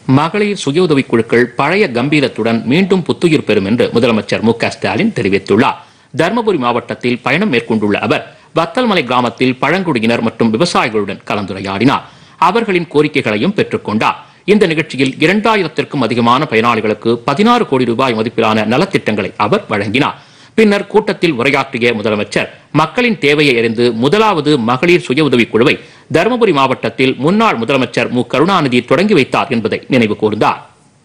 மகளிர் சுய உதவிக் குழுக்கள் பழைய கம்பீரத்துடன் மீண்டும் புத்துயிர் பெறும் என்று முதலமைச்சர் மு க ஸ்டாலின் தெரிவித்துள்ளார் தருமபுரி மாவட்டத்தில் பயணம் மேற்கொண்டுள்ள அவர் வத்தல்மலை கிராமத்தில் பழங்குடியினர் மற்றும் விவசாயிகளுடன் கலந்துரையாடினார் அவர்களின் கோரிக்கைகளையும் பெற்றுக்கொண்டார் இந்த நிகழ்ச்சியில் இரண்டாயிரத்திற்கும் அதிகமான பயனாளிகளுக்கு பதினாறு கோடி ரூபாய் மதிப்பிலான நலத்திட்டங்களை அவர் வழங்கினார் பின்னர் கூட்டத்தில் உரையாற்றிய முதலமைச்சர் மக்களின் தேவையை அறிந்து முதலாவது மகளிர் சுய உதவிக் குழுவை தருமபுரி மாவட்டத்தில் முன்னாள் முதலமைச்சர் மு கருணாநிதி தொடங்கி வைத்தார் என்பதை நினைவு கூர்ந்தார்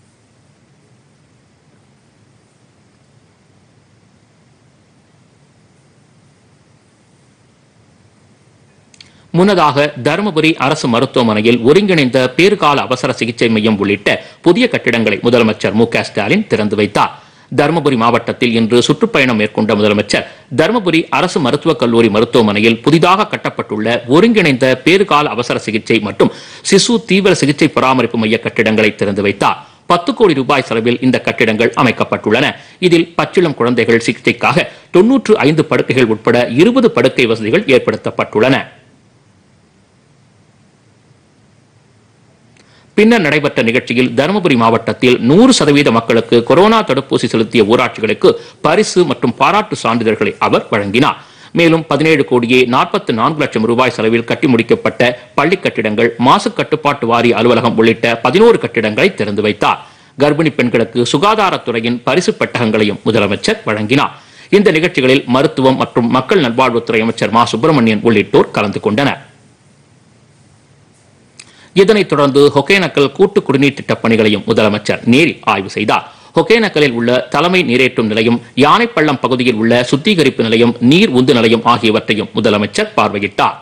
முன்னதாக தருமபுரி அரசு மருத்துவமனையில் ஒருங்கிணைந்த பேறுகால அவசர சிகிச்சை மையம் உள்ளிட்ட புதிய கட்டிடங்களை முதலமைச்சர் மு க ஸ்டாலின் திறந்து வைத்தார் தருமபுரி மாவட்டத்தில் இன்று சுற்றுப்பயணம் மேற்கொண்ட முதலமைச்சர் தருமபுரி அரசு மருத்துவக் கல்லூரி மருத்துவமனையில் புதிதாக கட்டப்பட்டுள்ள ஒருங்கிணைந்த பேறுகால அவசர சிகிச்சை மற்றும் சிசு தீவிர சிகிச்சை பராமரிப்பு மைய கட்டிடங்களை திறந்து வைத்தார் பத்து கோடி ரூபாய் செலவில் இந்த கட்டிடங்கள் அமைக்கப்பட்டுள்ளன இதில் பச்சிளம் குழந்தைகள் சிகிச்சைக்காக தொன்னூற்று ஐந்து படுக்கைகள் உட்பட இருபது படுக்கை வசதிகள் ஏற்படுத்தப்பட்டுள்ளன பின்னர் நடைபெற்ற நிகழ்ச்சியில் தருமபுரி மாவட்டத்தில் நூறு சதவீத மக்களுக்கு கொரோனா தடுப்பூசி செலுத்திய ஊராட்சிகளுக்கு பரிசு மற்றும் பாராட்டு சான்றிதழ்களை அவர் வழங்கினார் மேலும் பதினேழு கோடியே நாற்பத்தி நான்கு லட்சம் ரூபாய் செலவில் கட்டி முடிக்கப்பட்ட பள்ளி கட்டிடங்கள் மாசு கட்டுப்பாட்டு வாரிய அலுவலகம் உள்ளிட்ட பதினோரு கட்டிடங்களை திறந்து வைத்தார் கர்ப்பிணி பெண்களுக்கு சுகாதாரத்துறையின் பரிசு பெட்டகங்களையும் முதலமைச்சர் வழங்கினார் இந்த நிகழ்ச்சிகளில் மருத்துவம் மற்றும் மக்கள் நல்வாழ்வுத்துறை அமைச்சர் மா சுப்பிரமணியன் உள்ளிட்டோர் கலந்து கொண்டனர் இதனைத் தொடர்ந்து ஒகேனக்கல் கூட்டு குடிநீர் திட்டப் பணிகளையும் முதலமைச்சர் நேரில் ஆய்வு செய்தார் ஒகேனக்கலில் உள்ள தலைமை நீரேற்றும் நிலையம் யானைப்பள்ளம் பகுதியில் உள்ள சுத்திகரிப்பு நிலையம் நீர் உந்து நிலையம் ஆகியவற்றையும் முதலமைச்சர் பார்வையிட்டார்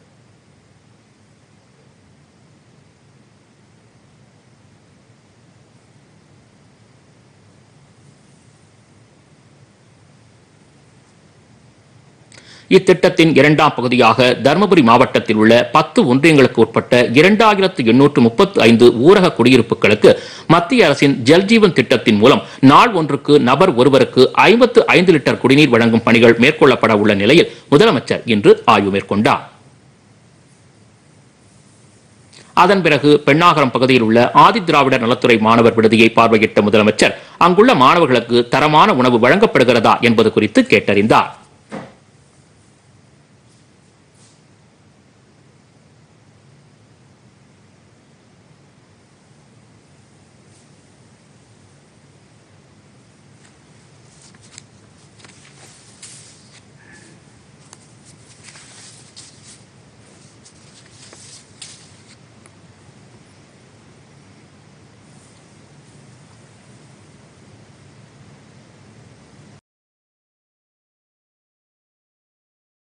இத்திட்டத்தின் இரண்டாம் பகுதியாக தருமபுரி மாவட்டத்தில் உள்ள பத்து ஒன்றியங்களுக்கு உட்பட்ட இரண்டாயிரத்து எண்ணூற்று முப்பத்து ஐந்து ஊரக குடியிருப்புகளுக்கு மத்திய அரசின் ஜல்ஜீவன் திட்டத்தின் மூலம் நாள் ஒன்றுக்கு நபர் ஒருவருக்கு ஐம்பத்து ஐந்து லிட்டர் குடிநீர் வழங்கும் பணிகள் மேற்கொள்ளப்பட உள்ள நிலையில் முதலமைச்சர் இன்று ஆய்வு மேற்கொண்டார் அதன் பிறகு பெண்ணாகரம் பகுதியில் உள்ள ஆதிதிராவிடர் நலத்துறை மாணவர் விடுதியை பார்வையிட்ட முதலமைச்சர் அங்குள்ள மாணவர்களுக்கு தரமான உணவு வழங்கப்படுகிறதா என்பது குறித்து கேட்டறிந்தார்